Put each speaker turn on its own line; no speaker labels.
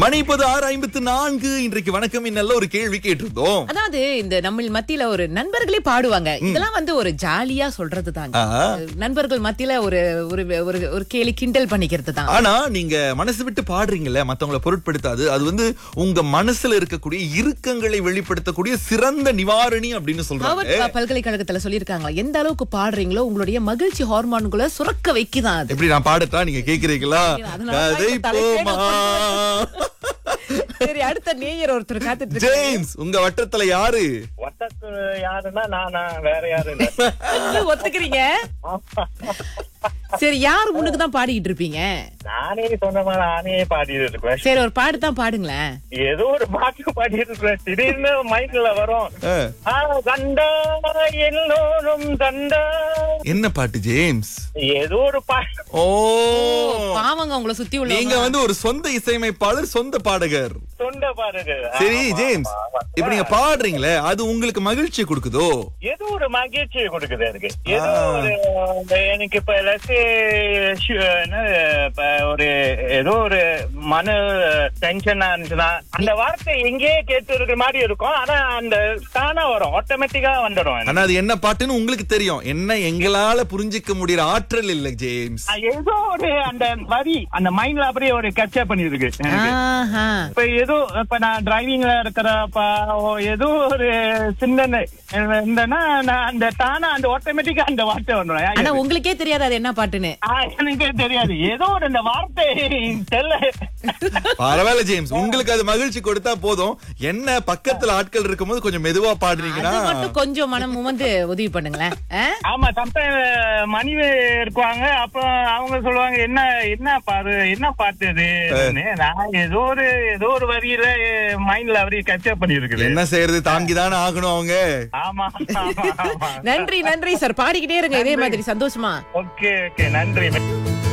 மணி இப்போது ஆறு ஐம்பத்து நான்கு இன்றைக்கு வணக்கம் நல்ல ஒரு கேள்வி கேட்டிருந்தோம்
அதாவது இந்த நம்ம மத்தியில ஒரு நண்பர்களே பாடுவாங்க இதெல்லாம் வந்து ஒரு ஜாலியா சொல்றது தாங்க
ஆ.
நண்பர்கள் மத்தியில ஒரு ஒரு ஒரு ஒரு கேலி கிண்டல் பண்ணிக்கிறது தான்
ஆனா நீங்க மனசு விட்டு பாடுறீங்கல்ல மத்தவங்கள பொருட்படுத்தாது அது வந்து உங்க மனசுல இருக்கக்கூடிய இறுக்கங்களை வெளிப்படுத்தக்கூடிய சிறந்த நிவாரணி அப்படின்னு சொல்றாங்க
ஹார்வர்ட் பல்கலைக்கழகத்துல சொல்லியிருக்காங்க எந்த அளவுக்கு பாடுறீங்களோ உங்களுடைய மகிழ்ச்சி ஹார்மோன்களை சுரக்க வைக்குதான் அது
எப்படி நான் பாடட்டா நீங்க கேக்குறீங்களா
அதனால தான்
கதை
இப்ப தலைப்பே
போமா
சரி அடுத்த நேயர் ஒருத்தர் காத்துட்டு இருக்காரு.
ஜேம்ஸ் உங்க வட்டத்துல யாரு
வட்டத்து யாருன்னா நானா வேற யாரும் இல்ல
நீங்க ஒத்துக்கிறீங்க சரி யார் முன்னுக்கு தான் பாடிக்கிட்டு இருப்பீங்க
நானே சொன்ன மாதிரி நானே பாடிட்டு இருக்கேன்
சரி ஒரு பாட்டு தான் பாடுங்களேன்
ஏதோ ஒரு பாட்டு பாடிட்டு இருக்கேன் திடீர்னு மைண்ட்ல வரும்
ஆ,
ஆ, கண்டா எல்லோரும் கண்டா
என்ன பாட்டு ஜேம்ஸ்
ஏதோ ஒரு பாட்டு
ஓ
பாவங்க உங்களை சுத்தி உள்ள
நீங்க வந்து ஒரு சொந்த இசையமைப்பாளர் சொந்த பாடகர்
தொண்டை பாருங்க
சரி
ஆமா,
ஜேம்ஸ்
ஆமா, ஆமா.
இப்ப நீங்க பாடுறீங்களே அது உங்களுக்கு மகிழ்ச்சி கொடுக்குதோ
ஏதோ ஒரு மகிழ்ச்சியை கொடுக்குது எனக்கு ஏதோ ஒரு எனக்கு இப்ப எல்லாத்தையும் இப்ப ஒரு ஏதோ ஒரு மன டென்ஷனா இருந்துச்சுன்னா அந்த வார்த்தை எங்கேயே கேட்டு இருக்கிற மாதிரி இருக்கும் ஆனா அந்த தானா வரும் ஆட்டோமேட்டிக்கா வந்துடும் எனக்கு.
ஆனா அது என்ன பாட்டுன்னு உங்களுக்கு தெரியும் என்ன எங்களால புரிஞ்சுக்க முடியற ஆற்றல் இல்ல ஜேம்ஸ்
அது ஏதோ ஒரு அந்த வரி அந்த மைண்ட்ல அப்படியே ஒரு கச்சப் பண்ணிருக்கு எனக்கு.
ஆஹா.
இப்ப ஏதோ இப்ப நான் டிரைவிங்ல இருக்கிறப்ப ஏதோ ஒரு சிந்தனை இருந்தேன்னா நான் அந்த தானா அந்த ஆட்டோமேட்டிக்கா அந்த வார்த்தை
ஆனா
வந்துடும்
உங்களுக்கே தெரியாது அது என்ன பாட்டுன்னு
ஆ, எனக்கே தெரியாது ஏதோ ஒரு இந்த வார்த்தை தெரியல
பரவாயில்ல ஜேம்ஸ் உங்களுக்கு அது மகிழ்ச்சி கொடுத்தா போதும் என்ன பக்கத்துல ஆட்கள் இருக்கும்போது கொஞ்சம் மெதுவா பாடுறீங்கன்னா
அது மட்டும் கொஞ்சம் மனம் வந்து உதவி பண்ணுங்களேன் ஆ?
ஆமா சம்டைம் மனைவி இருக்குவாங்க அப்ப அவங்க சொல்லுவாங்க என்ன என்ன பாரு என்ன பாட்டு இது நான் ஏதோ ஒரு ஏதோ ஒரு வரியில மைண்ட்ல அப்படியே கச்சப் பண்ணி இருக்குது
என்ன செய்யறது தாங்கிதானே ஆகணும் அவங்க
ஆமா ஆமா ஆமா
நன்றி நன்றி சார் பாடிக்கிட்டே இருங்க இதே மாதிரி சந்தோஷமா
ஓகே ஓகே நன்றி